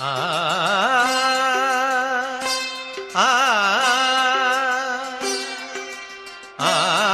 ஆ ஆ ஆ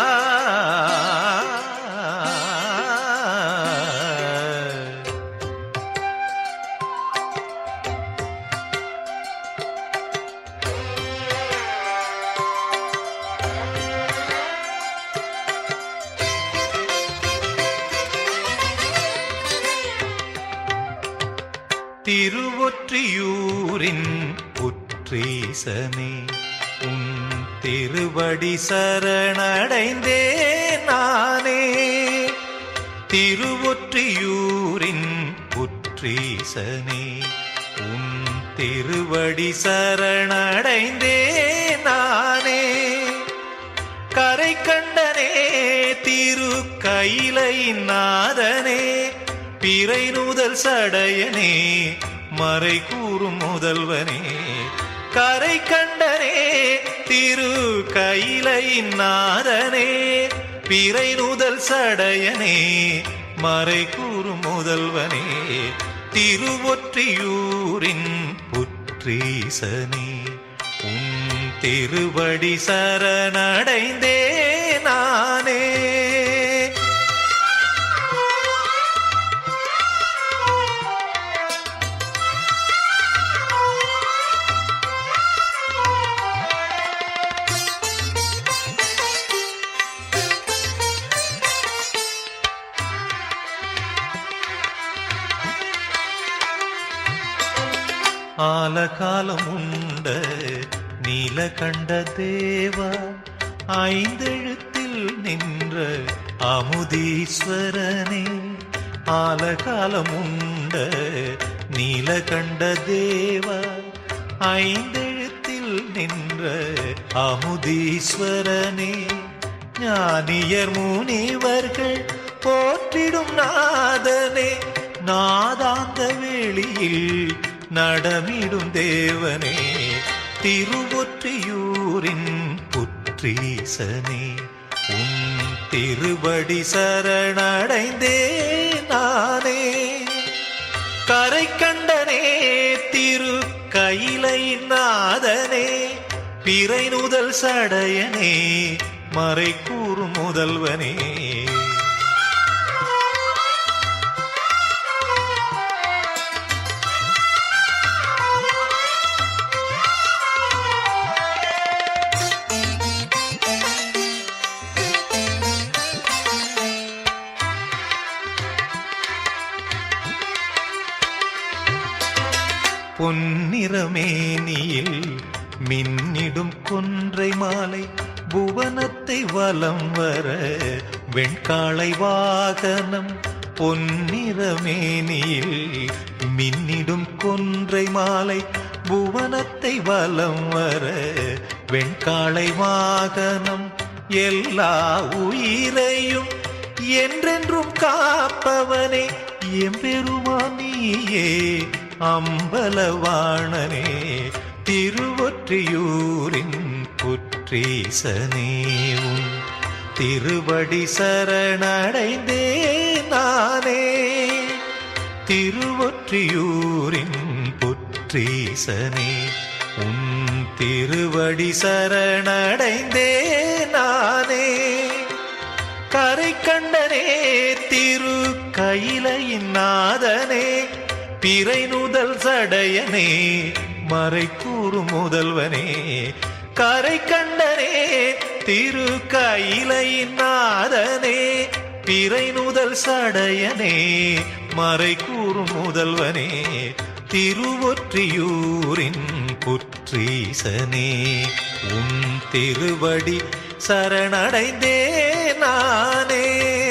திருவொற்றியூரின் புற்றீசனே உன் திருவடி சரணடைந்தே நானே திருவொற்றியூரின் புற்றீசனே உன் திருவடி சரணடைந்தே நானே கரை கண்டனே திரு கைலை நாதனே பிறை நூதல் சடையனே மறை கூறும் முதல்வனே கரை கண்டனே திரு கைலை நாதனே பிறை நூதல் சடையனே மறை கூறும் முதல்வனே திருவொற்றியூரின் புற்றீசனே உன் திருவடி சரணடைந்தே நானே ஆலகாலம் உண்ட நீலகண்ட தேவா ஐந்தெழுத்தில் நின்ற அமுதீஸ்வரனே ஆலகாலம் உண்ட நீலகண்ட தேவா ஐந்தெழுத்தில் நின்ற அமுதீஸ்வரனே ஞானியர் முனிவர்கள் போற்றிடும் நாதனே நாதாந்த வெளியில் நடமிடும் தேவனே திருவொற்றியூரின் புற்றீசனே உன் திருவடி சரணடைந்தே நானே கரை கண்டனே திரு கைலை நாதனே பிறை நுதல் சடையனே மறை கூறும் முதல்வனே பொன்னிறமேனியில் மின்னிடும் கொன்றை மாலை புவனத்தை வலம் வர வெண்காளை வாகனம் பொன்னிறமேனியில் மின்னிடும் கொன்றை மாலை புவனத்தை வலம் வர வெண்காளை வாகனம் எல்லா உயிரையும் என்றென்றும் காப்பவனே எம்பெருமான் நீயே அம்பலவாணனே திருவொற்றியூரின் புற்றீசனே உன் திருவடி சரணடைந்தே நானே திருவொற்றியூரின் புற்றீசனே உன் திருவடி சரணடைந்தே நானே கரை கண்டனே திரு கையிலையின் நாதனே பிறை நுதல் சடையனே மறை கூறும் முதல்வனே கரை கண்டனே திரு கையிலையின் நாதனே பிறை நுதல் சடையனே மறை கூறும் முதல்வனே திருவொற்றியூரின் புற்றீசனே உன் திருவடி சரணடைந்தே நானே